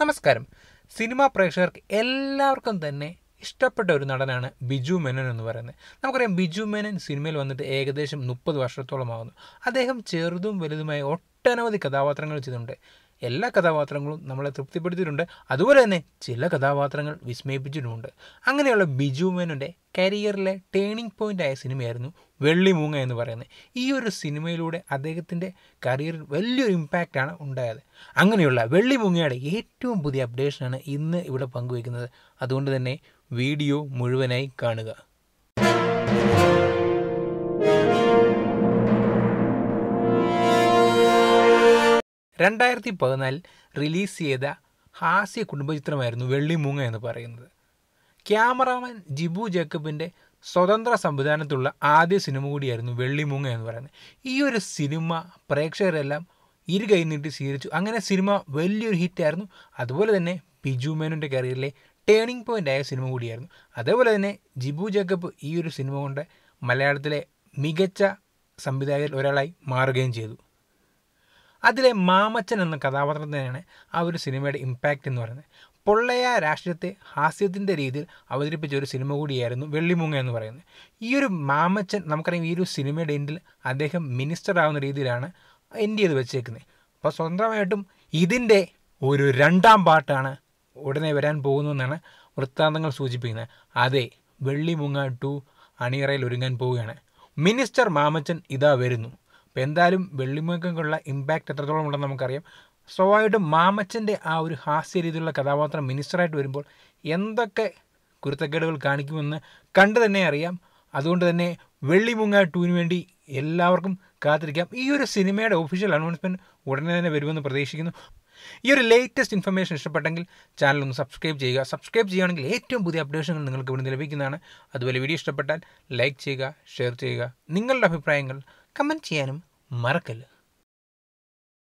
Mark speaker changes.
Speaker 1: നമസ്കാരം സിനിമാ പ്രേക്ഷകർക്ക് എല്ലാവർക്കും തന്നെ ഇഷ്ടപ്പെട്ട ഒരു നടനാണ് ബിജു മേനോൻ എന്ന് പറയുന്നത് നമുക്കറിയാം ബിജു മേനോൻ സിനിമയിൽ വന്നിട്ട് ഏകദേശം മുപ്പത് വർഷത്തോളമാകുന്നു അദ്ദേഹം ചെറുതും വലുതുമായ ഒട്ടനവധി കഥാപാത്രങ്ങൾ ചെയ്തിട്ടുണ്ട് എല്ലാ കഥാപാത്രങ്ങളും നമ്മളെ തൃപ്തിപ്പെടുത്തിയിട്ടുണ്ട് അതുപോലെ തന്നെ ചില കഥാപാത്രങ്ങൾ വിസ്മയിപ്പിച്ചിട്ടുമുണ്ട് അങ്ങനെയുള്ള ബിജു മേനോൻ്റെ കരിയറിലെ ടേണിംഗ് പോയിൻ്റ് ആയ സിനിമയായിരുന്നു വെള്ളിമൂങ്ങ എന്ന് പറയുന്നത് ഈ ഒരു സിനിമയിലൂടെ അദ്ദേഹത്തിൻ്റെ കരിയറിൽ വലിയൊരു ഇമ്പാക്റ്റാണ് ഉണ്ടായത് അങ്ങനെയുള്ള വെള്ളിമൂങ്ങയുടെ ഏറ്റവും പുതിയ അപ്ഡേഷനാണ് ഇന്ന് ഇവിടെ പങ്കുവയ്ക്കുന്നത് അതുകൊണ്ട് തന്നെ വീഡിയോ മുഴുവനായി കാണുക രണ്ടായിരത്തി പതിനാലിൽ റിലീസ് ചെയ്ത ഹാസ്യ കുടുംബചിത്രമായിരുന്നു വെള്ളിമൂങ്ങ എന്ന് പറയുന്നത് ക്യാമറാമാൻ ജിബു ജേക്കബിൻ്റെ സ്വതന്ത്ര സംവിധാനത്തുള്ള ആദ്യ സിനിമ കൂടിയായിരുന്നു വെള്ളിമൂങ്ങ എന്ന് പറയുന്നത് ഈ ഒരു സിനിമ പ്രേക്ഷകരെല്ലാം ഇരു കൈ നീട്ടി സ്വീകരിച്ചു അങ്ങനെ സിനിമ വലിയൊരു ഹിറ്റായിരുന്നു അതുപോലെ തന്നെ ബിജു മേനോൻ്റെ കരിയറിലെ ടേണിംഗ് പോയിൻ്റ് ആയ സിനിമ കൂടിയായിരുന്നു അതേപോലെ തന്നെ ജിബു ജേക്കബ് ഈ ഒരു സിനിമ കൊണ്ട് മലയാളത്തിലെ മികച്ച സംവിധായകരിൽ ഒരാളായി മാറുകയും ചെയ്തു അതിലെ മാമച്ചൻ എന്ന കഥാപാത്രം തന്നെയാണ് ആ ഒരു സിനിമയുടെ ഇമ്പാക്റ്റ് എന്ന് പറയുന്നത് പൊള്ളയ രാഷ്ട്രീയത്തെ ഹാസ്യത്തിൻ്റെ രീതിയിൽ അവതരിപ്പിച്ച ഒരു സിനിമ കൂടിയായിരുന്നു വെള്ളിമൂങ്ങ എന്ന് പറയുന്നത് ഈ ഒരു മാമച്ചൻ നമുക്കറിയാം ഈ ഒരു സിനിമയുടെ എൻഡിൽ അദ്ദേഹം മിനിസ്റ്റർ ആവുന്ന രീതിയിലാണ് എൻഡ് ചെയ്ത് വെച്ചേക്കുന്നത് അപ്പോൾ സ്വന്തമായിട്ടും ഇതിൻ്റെ ഒരു രണ്ടാം പാട്ടാണ് ഉടനെ വരാൻ പോകുന്നതെന്നാണ് വൃത്താന്തങ്ങൾ സൂചിപ്പിക്കുന്നത് അതെ വെള്ളിമൂങ്ങ ടു അണിയറയിൽ ഒരുങ്ങാൻ പോവുകയാണ് മിനിസ്റ്റർ മാമച്ചൻ ഇതാ വരുന്നു അപ്പോൾ എന്തായാലും വെള്ളിമുഖക്കുള്ള ഇമ്പാക്റ്റ് എത്രത്തോളം ഉണ്ടെന്ന് നമുക്കറിയാം സ്വാഭാവികമായിട്ടും മാമച്ചൻ്റെ ആ ഒരു ഹാസ്യ രീതിയിലുള്ള കഥാപാത്രം മിനിസ്റ്ററായിട്ട് വരുമ്പോൾ എന്തൊക്കെ കുരുത്തക്കേടുകൾ കാണിക്കുമെന്ന് കണ്ടു തന്നെ അറിയാം അതുകൊണ്ട് തന്നെ വെള്ളിമുങ്ങ ടൂവിന് വേണ്ടി എല്ലാവർക്കും കാത്തിരിക്കാം ഈ ഒരു സിനിമയുടെ ഒഫീഷ്യൽ അനൗൺസ്മെൻറ്റ് ഉടനെ തന്നെ വരുമെന്ന് പ്രതീക്ഷിക്കുന്നു ഈ ഒരു ലേറ്റസ്റ്റ് ഇൻഫർമേഷൻ ഇഷ്ടപ്പെട്ടെങ്കിൽ ചാനൽ ഒന്ന് സബ്സ്ക്രൈബ് ചെയ്യുക സബ്സ്ക്രൈബ് ചെയ്യുകയാണെങ്കിൽ ഏറ്റവും പുതിയ അപ്ഡേഷനുകൾ നിങ്ങൾക്ക് ഇവിടെ ലഭിക്കുന്നതാണ് അതുപോലെ വീഡിയോ ഇഷ്ടപ്പെട്ടാൽ ലൈക്ക് ചെയ്യുക ഷെയർ ചെയ്യുക നിങ്ങളുടെ അഭിപ്രായങ്ങൾ കമൻറ്റ് ചെയ്യാനും മറക്കല്ല്